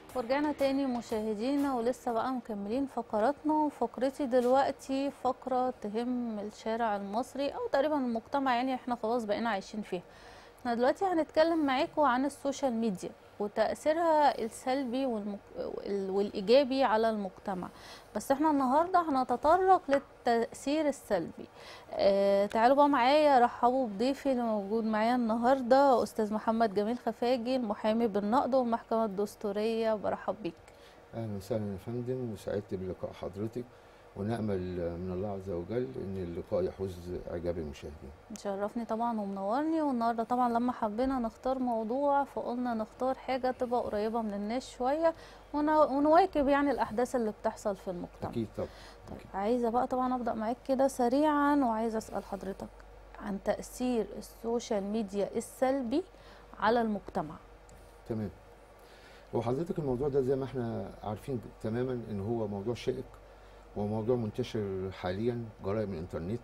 ورجعنا تاني مشاهدينا ولسه بقى مكملين فقراتنا وفقرتي دلوقتي فقرة تهم الشارع المصري أو تقريبا المجتمع يعني احنا خلاص بقينا عايشين فيها احنا دلوقتي هنتكلم معاكم عن السوشيال ميديا وتأثيرها السلبي والمك... والإيجابي على المجتمع بس احنا النهاردة هنتطرق للتأثير السلبي اه تعالوا بقى معايا رحبوا بضيفي اللي موجود معايا النهاردة أستاذ محمد جميل خفاجي المحامي بالنقد والمحكمة الدستورية برحب بيك اهلا وسهلا يا فندم وسعدت بلقاء حضرتك ونامل من الله عز وجل ان اللقاء يحوز اعجاب المشاهدين. شرفني طبعا ومنورني والنهارده طبعا لما حبينا نختار موضوع فقلنا نختار حاجه تبقى قريبه من الناس شويه ون- ونواكب يعني الاحداث اللي بتحصل في المجتمع. اكيد طبعا طيب أكيد. عايزه بقى طبعا ابدا معاك كده سريعا وعايزه اسال حضرتك عن تاثير السوشيال ميديا السلبي على المجتمع. تمام. هو حضرتك الموضوع ده زي ما احنا عارفين تماما ان هو موضوع شائك وموضوع منتشر حاليا جرائم الانترنت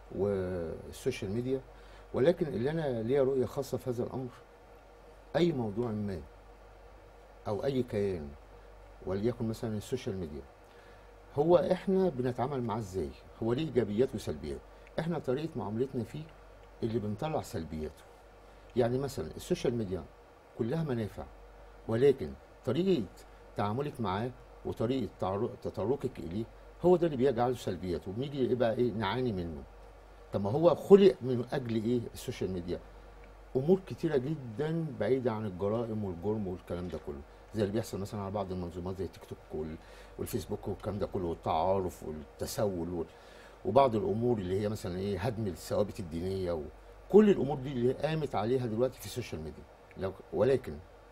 والسوشيال ميديا ولكن اللي انا ليا رؤيه خاصه في هذا الامر اي موضوع ما او اي كيان وليكن مثلا السوشيال ميديا هو احنا بنتعامل معاه ازاي هو ليه ايجابيات وسلبيات احنا طريقه معاملتنا فيه اللي بنطلع سلبياته يعني مثلا السوشيال ميديا كلها منافع ولكن طريقه تعاملك معاه وطريقه تعر- تطرقك اليه هو ده اللي بيجعله سلبياته وبنيجي يبقى ايه نعاني منه طب ما هو خلق من اجل ايه السوشيال ميديا امور كتيره جدا بعيده عن الجرائم والجرم والكلام ده كله زي اللي بيحصل مثلا على بعض المنظومات زي تيك توك وال- والفيسبوك والكلام ده كله والتعارف والتسول وال- وبعض الامور اللي هي مثلا ايه هدم الثوابت الدينيه وكل الامور دي اللي قامت عليها دلوقتي في السوشيال ميديا لو ولكن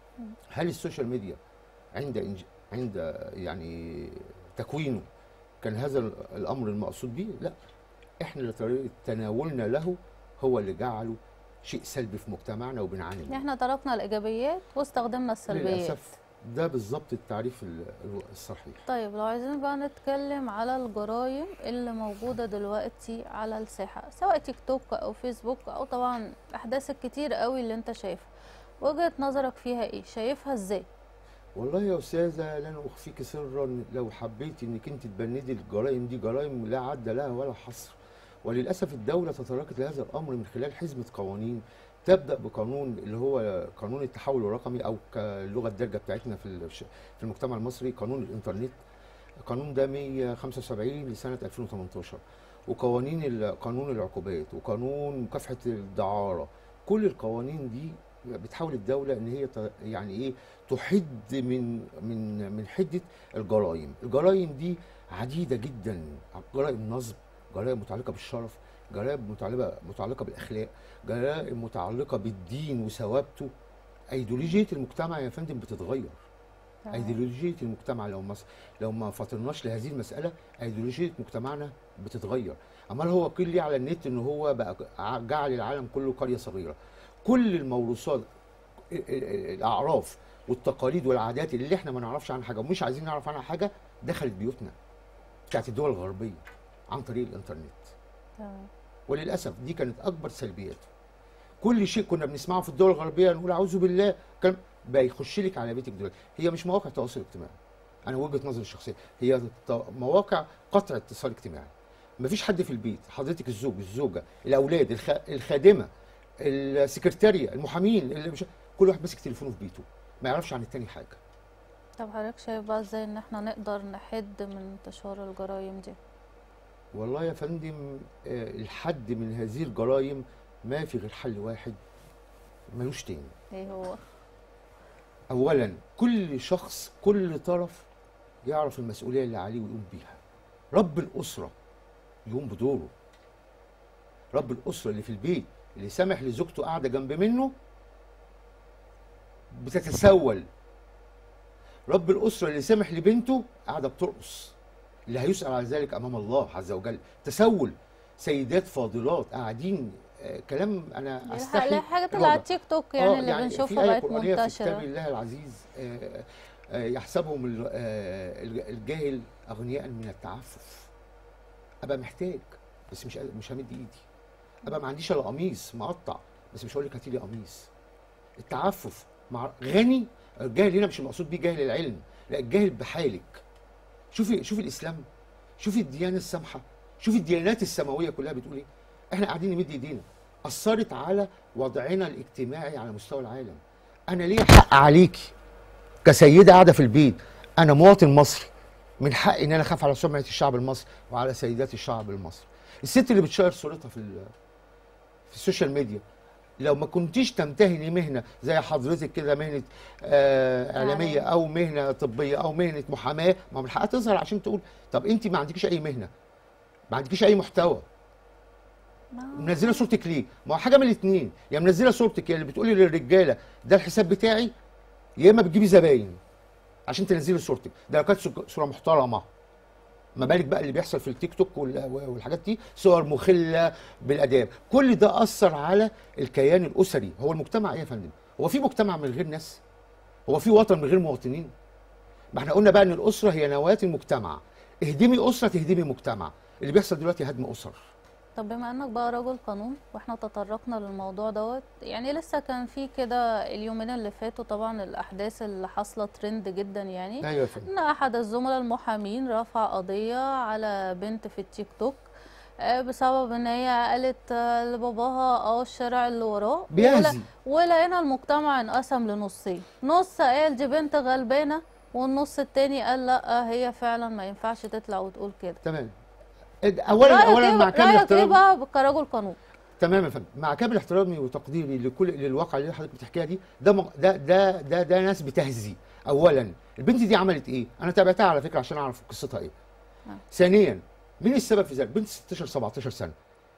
هل السوشيال ميديا عند إنج... عند يعني تكوينه كان هذا ال- الامر المقصود به لا احنا اللي طريقه تناولنا له هو اللي جعله شيء سلبي في مجتمعنا وبنعاني منه احنا تركنا الايجابيات واستخدمنا السلبيات. للاسف ده بالظبط التعريف ال- ال- الصحيح طيب لو عايزين بقى نتكلم على الجرائم اللي موجودة دلوقتي على الساحة سواء تيك توك أو فيسبوك أو طبعا الأحداث الكتير قوي اللي أنت شايفها وجهة نظرك فيها إيه؟ شايفها إزاي؟ والله يا استاذه لن اخفيك سرا لو حبيت انك انت تبندي الجرائم دي جرائم لا عد لها ولا حصر وللاسف الدوله تطرقت لهذا الامر من خلال حزمه قوانين تبدا بقانون اللي هو قانون التحول الرقمي او كاللغه الدارجه بتاعتنا في الش- في المجتمع المصري قانون الانترنت القانون ده 175 لسنه 2018 وقوانين ال- قانون العقوبات وقانون مكافحه الدعاره كل القوانين دي بتحاول الدوله ان هي ت- يعني ايه تحد من من من حده الجرائم الجرائم دي عديده جدا جرائم نصب جرائم متعلقه بالشرف جرائم متعلقه متعلقه بالاخلاق جرائم متعلقه بالدين وثوابته ايديولوجيه المجتمع يا فندم بتتغير ايديولوجيه المجتمع لو ما لو ما فطرناش لهذه المساله ايديولوجيه مجتمعنا بتتغير امال هو قيل لي على النت ان هو بقى ع- جعل العالم كله قريه صغيره كل الموروثات ال- ال- الاعراف والتقاليد والعادات اللي احنا ما نعرفش عنها حاجه ومش عايزين نعرف عنها حاجه دخلت بيوتنا بتاعت الدول الغربيه عن طريق الانترنت تمام. وللاسف دي كانت اكبر سلبياته كل شيء كنا بنسمعه في الدول الغربيه نقول اعوذ بالله كان بقى يخش لك على بيتك دلوقتي هي مش مواقع تواصل اجتماعي انا وجهه نظري الشخصيه هي ت- مواقع قطع اتصال اجتماعي مفيش حد في البيت حضرتك الزوج الزوجه الاولاد الخ... الخادمه السكرتاريه المحامين اللي مش... كل واحد ماسك تليفونه في بيته ما يعرفش عن التاني حاجه طب حضرتك شايف بقى إزاي إن إحنا نقدر نحد من انتشار الجرائم دي؟ والله يا فندم آه، الحد من هذه الجرائم ما في غير حل واحد ملوش تاني إيه هو؟ اولا كل شخص كل طرف يعرف المسؤوليه اللي عليه ويقوم بيها رب الاسره يقوم بدوره رب الاسره اللي في البيت اللي سامح لزوجته قاعده جنب منه بتتسول رب الاسره اللي سامح لبنته قاعده بترقص اللي هيسال على ذلك امام الله عز وجل تسول سيدات فاضلات قاعدين آه كلام انا دي استحي الح- الحاجات اللي على الوضع. التيك توك يعني آه، اللي في بنشوفها آية بقت قرآنية في كتاب منتشرة الله العزيز آه، آه، يحسبهم ال- آه، الج- الجاهل أغنياء من التعفف أبقى محتاج بس مش مش همد إيدي أبقى ما عنديش إلا قميص مقطع بس مش هقول لك هاتي لي قميص التعفف مع غني الجاهل هنا مش المقصود بيه جاهل العلم لا الجاهل بحالك شوفي شوفي الاسلام شوفي الديانه السامحه شوفي الديانات السماويه كلها بتقول ايه احنا قاعدين نمد ايدينا اثرت على وضعنا الاجتماعي على مستوى العالم انا ليه حق عليكي كسيده قاعده في البيت انا مواطن مصري من حقي ان انا اخاف على سمعه الشعب المصري وعلى سيدات الشعب المصري الست اللي بتشير صورتها في ال- في السوشيال ميديا لو ما كنتيش تمتهني مهنه زي حضرتك كده مهنه آه اعلاميه إعلام. او مهنه طبيه او مهنه محاماه ما من حقها تظهر عشان تقول طب انت ما عندكيش اي مهنه ما عندكيش اي محتوى ما- منزله صورتك ليه؟ ما هو حاجه من الاثنين يا منزله صورتك يا اللي بتقولي للرجاله ده الحساب بتاعي يا اما بتجيبي زباين عشان تنزلي صورتك ده لو كانت سو- صوره محترمه ما بالك بقى اللي بيحصل في التيك توك وال- والحاجات دي صور مخله بالاداب كل ده اثر على الكيان الاسري هو المجتمع ايه يا فندم هو في مجتمع من غير ناس هو في وطن من غير مواطنين ما احنا قلنا بقى ان الاسره هي نواه المجتمع اهدمي اسره تهدمي مجتمع اللي بيحصل دلوقتي هدم اسر طب بما انك بقى رجل قانون واحنا تطرقنا للموضوع دوت يعني لسه كان في كده اليومين اللي فاتوا طبعا الاحداث اللي حاصله ترند جدا يعني ايوه يا فندم ان احد الزملاء المحامين رفع قضيه على بنت في التيك توك آه، بسبب ان هي قالت آه، لباباها اه الشارع اللي وراه بيهزي ولقينا المجتمع انقسم لنصين نص قال دي بنت غلبانه والنص التاني قال لا هي فعلا ما ينفعش تطلع وتقول كده تمام اولا رأيك اولا إيه مع بقى- كامل رايك ايه احترامي بقى كرجل قانون تمام يا فندم مع كامل احترامي وتقديري لكل للواقع اللي حضرتك بتحكيها دي ده مغ... ده ده ده ده ناس بتهزي اولا البنت دي عملت ايه انا تابعتها على فكره عشان اعرف قصتها ايه نعم. ثانيا مين السبب في ذلك بنت 16 17 سنه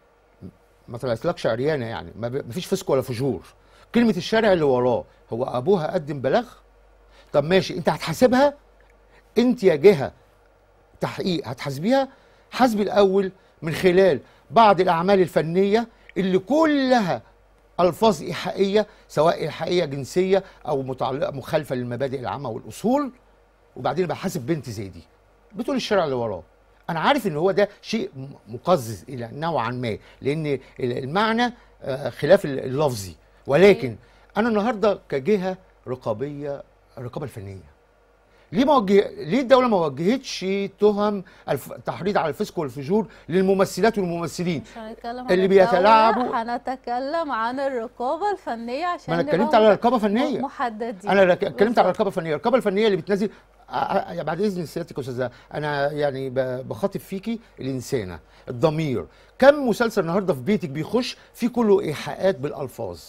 ما طلعتلكش عريانه يعني ما ب- مفيش فسق ولا فجور كلمه الشارع اللي وراه هو ابوها قدم بلاغ طب ماشي انت هتحاسبها انت يا جهه تحقيق هتحاسبيها حاسبي الاول من خلال بعض الاعمال الفنيه اللي كلها الفاظ ايحائيه سواء ايحائيه جنسيه او متعلقه مخالفه للمبادئ العامه والاصول وبعدين بحاسب بنت زي دي بتقول الشارع اللي وراه انا عارف ان هو ده شيء م- مقزز الى نوعا ما لان ال- المعنى آه، خلاف ال- اللفظي ولكن انا النهارده كجهه رقابيه الرقابه الفنيه ليه ما وجه... ليه الدوله ما وجهتش تهم الف... تحريض على الفسق والفجور للممثلات والممثلين مش هنتكلم عن اللي الدولة، بيتلاعبوا- هنتكلم عن الرقابه الفنيه عشان ما انا نبقى اتكلمت على م- رقابه فنيه محددين انا رك- اتكلمت على بالظبط. الرقابه الفنيه الرقابه الفنيه اللي بتنزل آ- آ- بعد اذن سيادتك يا استاذه انا يعني ب- بخاطب فيكي الانسانه الضمير كم مسلسل النهارده في بيتك بيخش فيه كله ايحاءات بالالفاظ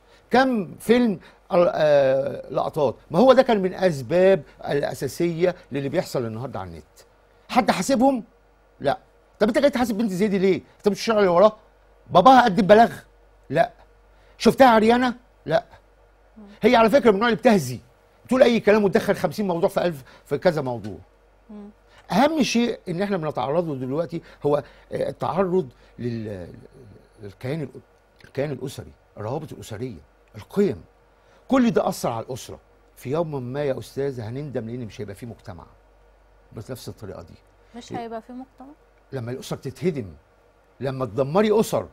كم فيلم ال- آه، لقطات ما هو ده كان من اسباب الاساسيه للي بيحصل النهارده على النت حد حاسبهم لا طب انت جاي تحاسب بنت زي دي ليه انت مش الشارع اللي وراه باباها قدم بلاغ لا شفتها عريانه لا هي على فكره من النوع اللي بتهزي بتقول اي كلام وتدخل 50 موضوع في ألف في كذا موضوع مم. اهم شيء ان احنا بنتعرض له دلوقتي هو آه، التعرض لل- للكيان الأ- الكيان الاسري الروابط الاسريه القيم كل ده اثر على الاسره في يوم ما يا استاذ هنندم لان مش هيبقى في مجتمع بنفس الطريقه دي مش هيبقى في مجتمع لما الاسر تتهدم لما تدمري اسر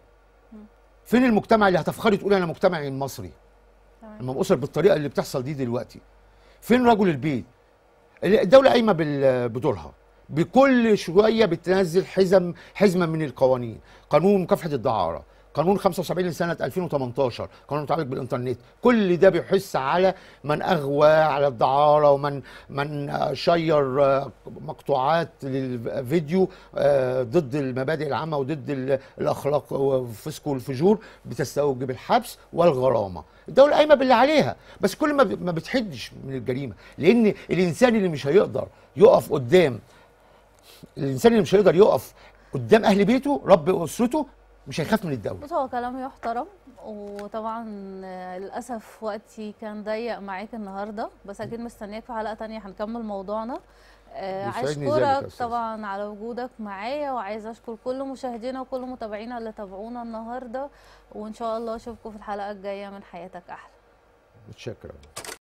فين المجتمع اللي هتفخري تقولي انا مجتمعي المصري تمام. لما اسر بالطريقه اللي بتحصل دي دلوقتي فين رجل البيت الدوله قايمه بال- بدورها بكل شويه بتنزل حزم حزمه من القوانين قانون مكافحه الدعاره قانون 75 لسنه 2018 قانون متعلق بالانترنت كل ده بيحث على من اغوى على الدعاره ومن من آه، شير آه، مقطوعات للفيديو آه، ضد المبادئ العامه وضد ال- الاخلاق والفسق والفجور بتستوجب الحبس والغرامه الدوله قايمه باللي عليها بس كل ما ب- ما بتحدش من الجريمه لان الانسان اللي مش هيقدر يقف قدام الانسان اللي مش هيقدر يقف قدام اهل بيته رب اسرته مش هيخاف من الدوله بص هو كلام يحترم وطبعا آه، للاسف وقتي كان ضيق معاك النهارده بس اكيد مستنياك في حلقه تانية هنكمل موضوعنا آه، عايز يسعدني ذلك يا اشكرك أستاذ. طبعا على وجودك معايا وعايز اشكر كل مشاهدينا وكل متابعينا اللي تابعونا النهارده وان شاء الله اشوفكم في الحلقه الجايه من حياتك احلى متشكر